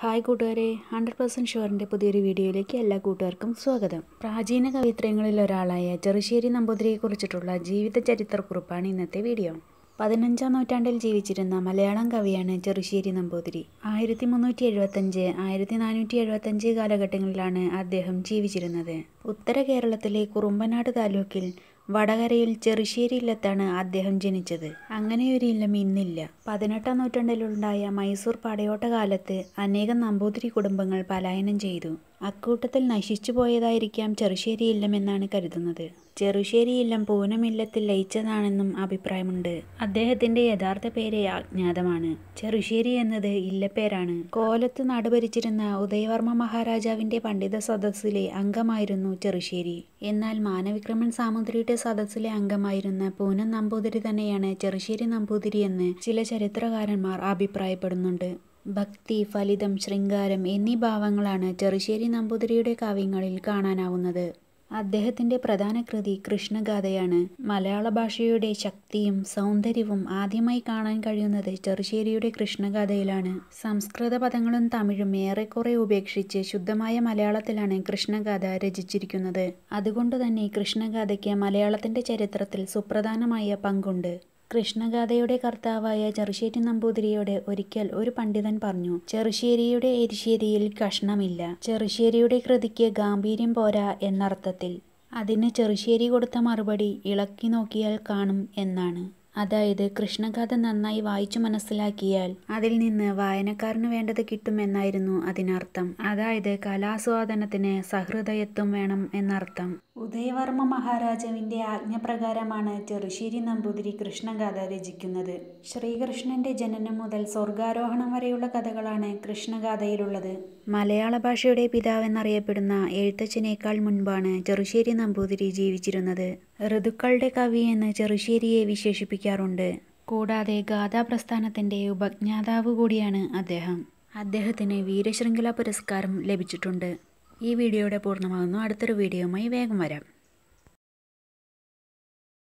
hi കൂട്ടുകാരെ hundred percent ഷുവറിൻ്റെ പുതിയൊരു വീഡിയോയിലേക്ക് എല്ലാ കൂട്ടുകാർക്കും സ്വാഗതം പ്രാചീന കവിത്രയങ്ങളിൽ ഒരാളായ ചെറുശ്ശേരി നമ്പൂതിരിയെക്കുറിച്ചിട്ടുള്ള ജീവിത ചരിത്രക്കുറിപ്പാണ് ഇന്നത്തെ വീഡിയോ പതിനഞ്ചാം നൂറ്റാണ്ടിൽ ജീവിച്ചിരുന്ന മലയാളം കവിയാണ് ചെറുശ്ശേരി നമ്പൂതിരി ആയിരത്തി മുന്നൂറ്റി എഴുപത്തഞ്ച് ആയിരത്തി നാനൂറ്റി എഴുപത്തഞ്ച് കാലഘട്ടങ്ങളിലാണ് അദ്ദേഹം ജീവിച്ചിരുന്നത് ഉത്തര കേരളത്തിലെ കുറുമ്പനാട് താലൂക്കിൽ വടകരയിൽ ചെറുശ്ശേരി ഇല്ലത്താണ് അദ്ദേഹം ജനിച്ചത് അങ്ങനെയൊരു ഇല്ലം ഇന്നില്ല പതിനെട്ടാം നൂറ്റാണ്ടിലുണ്ടായ മൈസൂർ പടയോട്ട കാലത്ത് അനേകം നമ്പൂതിരി കുടുംബങ്ങൾ പലായനം ചെയ്തു അക്കൂട്ടത്തിൽ നശിച്ചു പോയതായിരിക്കാം ചെറുശ്ശേരി ഇല്ലം എന്നാണ് കരുതുന്നത് ചെറുശ്ശേരി ഇല്ലം പൂനമില്ലത്തിൽ ലയിച്ചതാണെന്നും അഭിപ്രായമുണ്ട് അദ്ദേഹത്തിന്റെ യഥാർത്ഥ പേര് അജ്ഞാതമാണ് ചെറുശ്ശേരി എന്നത് ഇല്ലപ്പേരാണ് കോലത്ത് നാടുഭരിച്ചിരുന്ന ഉദയവർമ്മ മഹാരാജാവിന്റെ പണ്ഡിത സദസ്സിലെ അംഗമായിരുന്നു ചെറുശ്ശേരി എന്നാൽ മാനവിക്രമൻ സാമുദ്രിയുടെ സദസ്സിലെ അംഗമായിരുന്ന പൂനം നമ്പൂതിരി തന്നെയാണ് ചെറുശ്ശേരി നമ്പൂതിരി എന്ന് ചില ചരിത്രകാരന്മാർ അഭിപ്രായപ്പെടുന്നുണ്ട് ഭക്തി ഫലിതം ശൃംഗാരം എന്നീ ഭാവങ്ങളാണ് ചെറുശ്ശേരി നമ്പൂതിരിയുടെ കാവ്യങ്ങളിൽ കാണാനാവുന്നത് അദ്ദേഹത്തിന്റെ പ്രധാന കൃതി കൃഷ്ണഗാഥയാണ് മലയാള ഭാഷയുടെ ശക്തിയും സൗന്ദര്യവും ആദ്യമായി കാണാൻ കഴിയുന്നത് ചെറുശ്ശേരിയുടെ കൃഷ്ണഗാഥയിലാണ് സംസ്കൃത പദങ്ങളും തമിഴും ഏറെക്കുറെ ഉപേക്ഷിച്ച് ശുദ്ധമായ മലയാളത്തിലാണ് കൃഷ്ണഗാഥ രചിച്ചിരിക്കുന്നത് അതുകൊണ്ട് തന്നെ കൃഷ്ണഗാഥയ്ക്ക് മലയാളത്തിന്റെ ചരിത്രത്തിൽ സുപ്രധാനമായ പങ്കുണ്ട് കൃഷ്ണഗാഥയുടെ കർത്താവായ ചെറുശ്ശേരി നമ്പൂതിരിയോട് ഒരിക്കൽ ഒരു പണ്ഡിതൻ പറഞ്ഞു ചെറുശ്ശേരിയുടെ എരിശ്ശേരിയിൽ കഷ്ണമില്ല ചെറുശ്ശേരിയുടെ കൃതിക്ക് ഗാംഭീര്യം പോരാ എന്നർത്ഥത്തിൽ അതിന് ചെറുശ്ശേരി കൊടുത്ത മറുപടി ഇളക്കി നോക്കിയാൽ കാണും എന്നാണ് അതായത് കൃഷ്ണഗാഥ നന്നായി വായിച്ചു മനസ്സിലാക്കിയാൽ അതിൽ നിന്ന് വായനക്കാരന് വേണ്ടത് കിട്ടുമെന്നായിരുന്നു അതിനർത്ഥം അതായത് കലാസ്വാദനത്തിന് സഹൃദയത്വം വേണം എന്നർത്ഥം ഉദയവർമ്മ മഹാരാജാവിന്റെ ആജ്ഞപ്രകാരമാണ് ചെറുശ്ശേരി നമ്പൂതിരി കൃഷ്ണഗാഥ രചിക്കുന്നത് ശ്രീകൃഷ്ണന്റെ ജനനം മുതൽ സ്വർഗാരോഹണം വരെയുള്ള കഥകളാണ് കൃഷ്ണഗാഥയിലുള്ളത് മലയാള ഭാഷയുടെ പിതാവെന്നറിയപ്പെടുന്ന എഴുത്തച്ഛനേക്കാൾ മുൻപാണ് ചെറുശ്ശേരി നമ്പൂതിരി ജീവിച്ചിരുന്നത് ഋതുക്കളുടെ കവി എന്ന് ചെറുശ്ശേരിയെ വിശേഷിപ്പിക്കാറുണ്ട് കൂടാതെ ഗാഥാപ്രസ്ഥാനത്തിന്റെ ഉപജ്ഞാതാവ് കൂടിയാണ് അദ്ദേഹം അദ്ദേഹത്തിന് വീരശൃംഖല പുരസ്കാരം ലഭിച്ചിട്ടുണ്ട് ഈ വീഡിയോയുടെ പൂർണ്ണമാകുന്നു അടുത്തൊരു വീഡിയോയുമായി വേഗം വരാം